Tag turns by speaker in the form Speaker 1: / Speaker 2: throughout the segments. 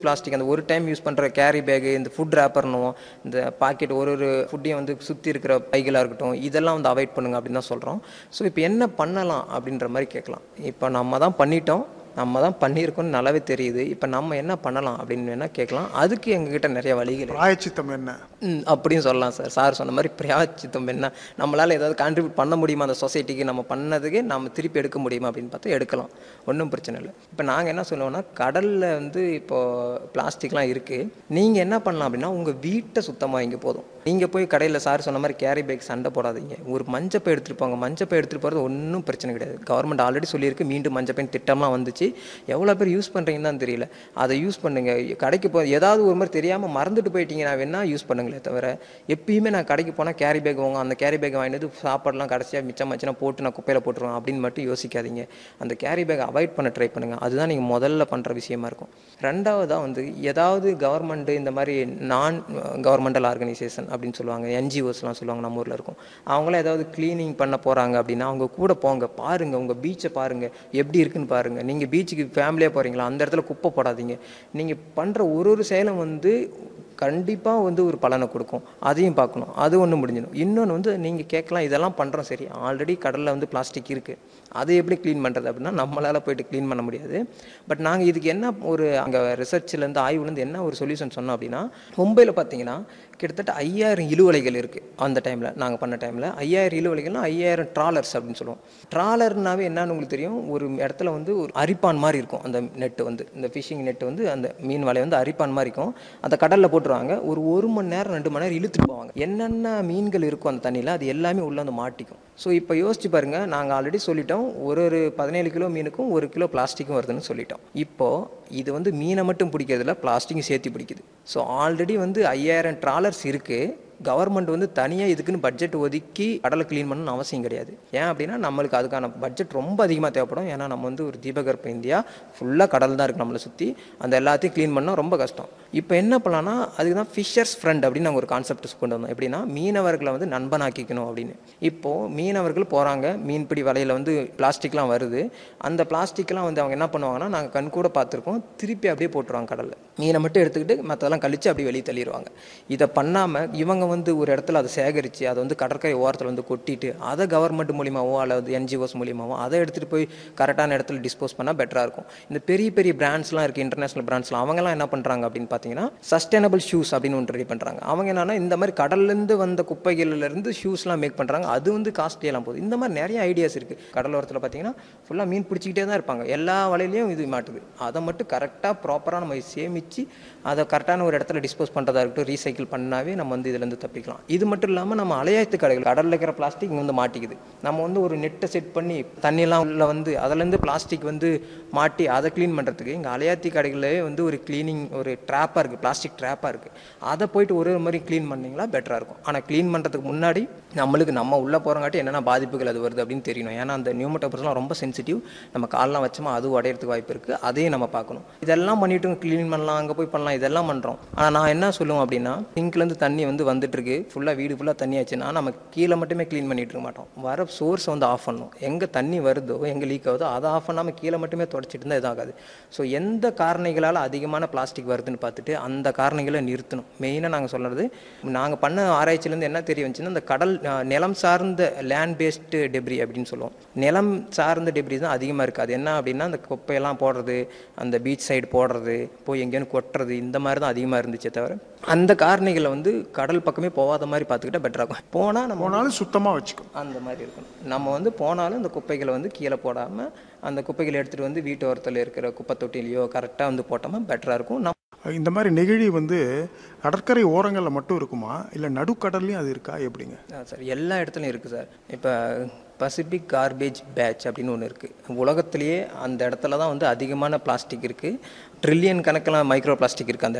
Speaker 1: Plastic அந்த ஒரு time use பண்ணுற கேரி பேகு இந்த ஃபுட் ரேப்பர்னுவோம் இந்த பாக்கெட் ஒரு ஒரு ஃபுட்டையும் வந்து சுற்றி இருக்கிற பைகளாக இருக்கட்டும் இதெல்லாம் வந்து அவாய்ட் பண்ணுங்க அப்படின்னு தான் சொல்கிறோம் ஸோ இப்போ என்ன பண்ணலாம் அப்படின்ற மாதிரி கேட்கலாம் இப்போ நம்ம தான் பண்ணிட்டோம் நம்ம தான் பண்ணியிருக்கோம்னு நல்லாவே தெரியுது இப்போ நம்ம என்ன பண்ணலாம் அப்படின்னு வேணா கேட்கலாம் அதுக்கு எங்ககிட்ட நிறைய வழிகள் இருக்கு.
Speaker 2: பிராயச்சித்தம் என்ன
Speaker 1: ம் அப்படின்னு சொல்லலாம் சார் சார் சொன்ன மாதிரி பிரியாச்சித்தம் என்ன நம்மளால் ஏதாவது கான்ட்ரிபியூட் பண்ண முடியுமா அந்த சொசைட்டிக்கு நம்ம பண்ணதுக்கு நம்ம திருப்பி எடுக்க முடியுமா அப்படின்னு பார்த்தா எடுக்கலாம் ஒன்றும் பிரச்சனை இல்லை இப்போ நாங்கள் என்ன சொல்லுவோம்னா கடலில் வந்து இப்போது பிளாஸ்டிக்லாம் இருக்குது நீங்கள் என்ன பண்ணலாம் அப்படின்னா உங்கள் வீட்டை சுத்தமாக இங்கே போதும் நீங்கள் போய் கடையில் சார் சொன்ன மாதிரி கேரி பேக் சண்டை போடாதீங்க ஒரு மஞ்சப்பை எடுத்துகிட்டு போங்க மஞ்சப்பை எடுத்துகிட்டு போகிறது ஒன்றும் பிரச்சனை கிடையாது கவர்மெண்ட் ஆல்ரெடி சொல்லியிருக்கு மீண்டும் மஞ்சப்பைன்னு திட்டம்லாம் வந்துச்சு எவ்வளோ பேர் யூஸ் பண்ணுறீங்கன்னு தான் தெரியல அதை யூஸ் பண்ணுங்க கடைக்கு போ ஏதாவது ஒரு மாதிரி தெரியாமல் மறந்துட்டு போயிட்டீங்கன்னா வேணா யூஸ் பண்ணுங்களே தவிர எப்பயுமே நான் கடைக்கு போனால் கேரி பேக் வாங்க அந்த கேரி பேக் வாங்கினது சாப்பாடுலாம் கடைசியாக மிச்சமாச்சுன்னா போட்டு நான் குப்பையில் போட்டுருவேன் அப்படின்னு மட்டும் யோசிக்காதீங்க அந்த கேரி பேக் அவாய்ட் பண்ண ட்ரை பண்ணுங்க அதுதான் நீங்கள் முதல்ல பண்ணுற விஷயமா இருக்கும் ரெண்டாவதாக வந்து ஏதாவது கவர்மெண்ட்டு இந்த மாதிரி நான் கவர்மெண்டல் ஆர்கனைசேஷன் அப்படின்னு சொல்லுவாங்க என்ஜிஓஸ்லாம் சொல்லுவாங்க நம்ம ஊரில் இருக்கும் அவங்களாம் ஏதாவது க்ளீனிங் பண்ண போகிறாங்க அப்படின்னா அவங்க கூட போங்க பாருங்க உங்கள் பீச்சை பாருங்க எப்படி இருக்குன்னு பாருங்க நீங்கள் பீச்சுக்கு ஃபேமிலியாக போகிறீங்களா அந்த இடத்துல குப்பை போடாதீங்க நீங்கள் பண்ணுற ஒரு ஒரு செயலும் வந்து கண்டிப்பாக வந்து ஒரு பலனை கொடுக்கும் அதையும் பார்க்கணும் அது ஒன்று முடிஞ்சிடும் இன்னொன்று வந்து நீங்கள் கேட்கலாம் இதெல்லாம் பண்ணுறோம் சரி ஆல்ரெடி கடலில் வந்து பிளாஸ்டிக் இருக்குது அதை எப்படி க்ளீன் பண்ணுறது அப்படின்னா நம்மளால் போயிட்டு க்ளீன் பண்ண முடியாது பட் நாங்கள் இதுக்கு என்ன ஒரு அங்கே ரிசர்ச்லேருந்து ஆய்வுலேருந்து என்ன ஒரு சொல்யூஷன் சொன்னோம் அப்படின்னா மும்பையில் பார்த்தீங்கன்னா கிட்டத்தட்ட ஐயாயிரம் இழுவலைகள் இருக்குது அந்த டைமில் நாங்கள் பண்ண டைமில் ஐயாயிரம் இழுவலைகள்னா ஐயாயிரம் ட்ராலர்ஸ் அப்படின்னு சொல்லுவோம் ட்ராலர்னாவே என்னன்னு உங்களுக்கு தெரியும் ஒரு இடத்துல வந்து ஒரு அரிப்பான் மாதிரி இருக்கும் அந்த நெட்டு வந்து இந்த ஃபிஷிங் நெட்டு வந்து அந்த மீன் வலை வந்து அரிப்பான் மாதிரி இருக்கும் அந்த கடலில் போட்டுருவாங்க ஒரு ஒரு மணி நேரம் ரெண்டு மணி நேரம் இழுத்துட்டு போவாங்க என்னென்ன மீன்கள் இருக்கும் அந்த தண்ணியில் அது எல்லாமே உள்ளே வந்து மாட்டிக்கும் ஸோ இப்போ யோசிச்சு பாருங்க நாங்கள் ஆல்ரெடி சொல்லிட்டோம் ஒரு ஒரு பதினேழு கிலோ மீனுக்கும் ஒரு கிலோ பிளாஸ்டிக்கும் வருதுன்னு சொல்லிட்டோம் இப்போ இது வந்து மீனை மட்டும் பிடிக்கிறதுல பிளாஸ்டிக்கும் சேர்த்து பிடிக்குது ஸோ ஆல்ரெடி வந்து ஐயாயிரம் ட்ராலர்ஸ் இருக்குது கவர்மெண்ட் வந்து தனியாக இதுக்குன்னு பட்ஜெட் ஒதுக்கி கடலை க்ளீன் பண்ணணும்னு அவசியம் கிடையாது ஏன் அப்படின்னா நம்மளுக்கு அதுக்கான பட்ஜெட் ரொம்ப அதிகமாக தேவைப்படும் ஏன்னா நம்ம வந்து ஒரு தீபகற்ப இந்தியா ஃபுல்லாக கடல் தான் இருக்குது நம்மளை சுற்றி அந்த எல்லாத்தையும் க்ளீன் பண்ணால் ரொம்ப கஷ்டம் இப்போ என்ன பண்ணலாம்னா அதுக்கு தான் ஃபிஷர்ஸ் ஃப்ரெண்ட் அப்படின்னு நாங்கள் ஒரு கான்செப்ட் கொண்டு வந்தோம் எப்படின்னா மீனவர்களை வந்து நண்பனாக்கிக்கணும் அப்படின்னு இப்போது மீனவர்கள் போகிறாங்க மீன்பிடி வலையில் வந்து பிளாஸ்டிக்லாம் வருது அந்த பிளாஸ்டிக்லாம் வந்து அவங்க என்ன பண்ணுவாங்கன்னா நாங்கள் கண் கூட பார்த்துருக்கோம் திருப்பி அப்படியே போட்டுருவாங்க கடலில் மீனை மட்டும் எடுத்துக்கிட்டு மற்றதெல்லாம் கழிச்சு அப்படியே வெளியே தள்ளிடுவாங்க இதை பண்ணாமல் இவங்க வந்து ஒரு இடத்துல அதை சேகரித்து அதை வந்து கடற்கரை ஓரத்தில் வந்து கொட்டிட்டு அதை கவர்மெண்ட் மூலியமாவோ அல்லது என்ஜிஓஸ் மூலியமாவோ அதை எடுத்துகிட்டு போய் கரெக்டான இடத்துல டிஸ்போஸ் பண்ணால் பெட்டராக இருக்கும் இந்த பெரிய பெரிய பிராண்ட்ஸ்லாம் இருக்குது இன்டர்நேஷனல் பிராண்ட்ஸ்லாம் அவங்கலாம் என்ன பண்ணுறாங்க அப்படின்னு பார்த்தீங்கன்னா சஸ்டைனபிள் ஷூஸ் அப்படின்னு ஒன்று ரெடி பண்ணுறாங்க அவங்க என்னன்னா இந்த மாதிரி கடல்லேருந்து வந்த குப்பைகள்லேருந்து ஷூஸ்லாம் மேக் பண்ணுறாங்க அது வந்து காஸ்ட்லியெல்லாம் போகுது இந்த மாதிரி நிறைய ஐடியாஸ் இருக்குது கடலோரத்தில் பார்த்தீங்கன்னா ஃபுல்லாக மீன் பிடிச்சிக்கிட்டே தான் இருப்பாங்க எல்லா வலையிலையும் இது மாட்டுது அதை மட்டும் கரெக்டாக ப்ராப்பராக நம்ம சேமித்து அதை கரெக்டான ஒரு இடத்துல டிஸ்போஸ் பண்ணுறதா இருக்கட்டும் ரீசைக்கிள் பண்ணாவே நம்ம வந்து இதுலேருந்து தப்பிக்கலாம் இது மட்டும் இல்லாமல் நம்ம அலையாயத்து கடைகள் கடலில் இருக்கிற பிளாஸ்டிக் இங்கே வந்து மாட்டிக்குது நம்ம வந்து ஒரு நெட்டை செட் பண்ணி தண்ணியெல்லாம் உள்ள வந்து அதுலேருந்து பிளாஸ்டிக் வந்து மாட்டி அதை க்ளீன் பண்ணுறதுக்கு இங்கே அலையாத்தி கடைகளே வந்து ஒரு க்ளீனிங் ஒரு ட்ராப்பாக இருக்குது பிளாஸ்டிக் ட்ராப்பாக இருக்குது அதை போயிட்டு ஒரு ஒரு மாதிரி க்ளீன் பண்ணிங்களா பெட்டராக இருக்கும் ஆனால் க்ளீன் பண்ணுறதுக்கு முன்னாடி நம்மளுக்கு நம்ம உள்ளே போகிறங்காட்டி என்னென்ன பாதிப்புகள் அது வருது அப்படின்னு தெரியணும் ஏன்னா அந்த நியூமட்டோபர்ஸ்லாம் ரொம்ப சென்சிட்டிவ் நம்ம கால்லாம் வச்சோமா அது உடையறதுக்கு வாய்ப்பு இருக்குது அதையும் நம்ம பார்க்கணும் இதெல்லாம் பண்ணிட்டு க்ளீன் பண்ணலாம் அங்கே போய் பண்ணலாம் இதெல்லாம் பண்ணுறோம் ஆனால் நான் என்ன சொல்லுவேன் அப்படின்னா சிங்க்லேருந்து தண்ணி வந்து வந்துட்டு இருக்கு ஃபுல்லாக வீடு ஃபுல்லாக தண்ணி ஆச்சுன்னா நம்ம கீழே மட்டுமே க்ளீன் பண்ணிட்டு இருக்க மாட்டோம் வர சோர்ஸை வந்து ஆஃப் பண்ணணும் எங்கே தண்ணி வருதோ எங்கே லீக் ஆகுதோ அதை ஆஃப் பண்ணாமல் கீழே மட்டுமே தொடச்சிட்டு இருந்தால் இதாகாது ஸோ எந்த காரணிகளால் அதிகமான பிளாஸ்டிக் வருதுன்னு பார்த்துட்டு அந்த காரணிகளை நிறுத்தணும் மெயினாக நாங்கள் சொல்கிறது நாங்கள் பண்ண ஆராய்ச்சியிலேருந்து என்ன தெரிய வந்துச்சுன்னா இந்த கடல் அஹ், நிலம் சார்ந்த லேண்ட் பேஸ்டு டெப்ரி அப்படின்னு சொல்லுவோம் நிலம் சார்ந்த டெப்ரி தான் அதிகமாக இருக்குது அது என்ன அப்படின்னா அந்த குப்பையெல்லாம் போடுறது அந்த பீச் சைடு போடுறது போய் எங்கேயும் கொட்டுறது இந்த மாதிரி தான் அதிகமாக இருந்துச்சே தவிர அந்த காரணிகளை வந்து கடல் பக்கமே போகாத மாதிரி பார்த்துக்கிட்டா பெட்டராக இருக்கும் போனால் நம்ம
Speaker 2: போனாலும் சுத்தமாக வச்சுக்கோ
Speaker 1: அந்த மாதிரி இருக்கணும் நம்ம வந்து போனாலும் இந்த குப்பைகளை வந்து கீழே போடாமல் அந்த குப்பைகளை எடுத்துகிட்டு வந்து வீட்டு ஓரத்தில் இருக்கிற குப்பை தொட்டிலையோ கரெக்டாக வந்து போட்டோம்னா பெட்டராக இருக்கும் நம்ம
Speaker 2: இந்த மாதிரி நெகிழி வந்து கடற்கரை ஓரங்களில் மட்டும் இருக்குமா இல்லை நடுக்கடல்லையும் அது இருக்கா எப்படிங்க
Speaker 1: ஆ, சார் எல்லா இடத்துலையும் இருக்குது சார் இப்போ பசிபிக் கார்பேஜ் பேட்ச் அப்படின்னு ஒன்று இருக்குது உலகத்திலேயே அந்த இடத்துல தான் வந்து அதிகமான பிளாஸ்டிக் இருக்குது ட்ரில்லியன் கணக்கில் மைக்ரோ பிளாஸ்டிக் இருக்குது அந்த இடத்துல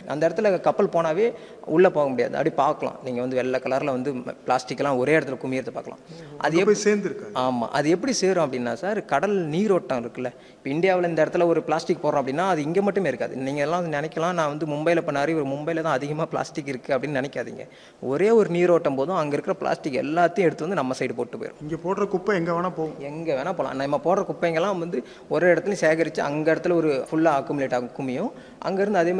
Speaker 1: அந்த இடத்துல கப்பல் போனாவே உள்ளே போக முடியாது அப்படி பார்க்கலாம் நீங்கள் வந்து வெள்ளை கலரில் வந்து பிளாஸ்டிக்லாம் ஒரே இடத்துல குமியறதை பார்க்கலாம் அது
Speaker 2: அது
Speaker 1: எப்படி
Speaker 2: போய் சேர்ந்துருக்கா
Speaker 1: ஆமாம் அது எப்படி சேரும் அப்படின்னா சார் கடல் நீரோட்டம் இருக்குல்ல இப்போ இந்தியாவில் இந்த இடத்துல ஒரு பிளாஸ்டிக் போடுறோம் அப்படின்னா அது இங்கே மட்டுமே இருக்காது நீங்கள் எல்லாம் நினைக்கலாம் நான் வந்து மும்பையில் இப்போ நிறைய ஒரு மும்பையில் தான் அதிகமாக பிளாஸ்டிக் இருக்குது அப்படின்னு நினைக்காதீங்க ஒரே ஒரு நீரோட்டம் போதும் அங்கே இருக்கிற பிளாஸ்டிக் எல்லாத்தையும் எடுத்து வந்து நம்ம சைடு போட்டு போயிடும்
Speaker 2: இங்கே போடுற குப்பை எங்கே வேணால் போகும்
Speaker 1: எங்கே வேணால் போகலாம் நம்ம போடுற குப்பைங்கெல்லாம் வந்து ஒரு இடத்துலையும் சேகரித்து அங்கே இடத்துல ஒரு ஃபுல்லாக அக்குமுலேட் ஆகும் குமியும் அங்கேருந்து அதே மாதிரி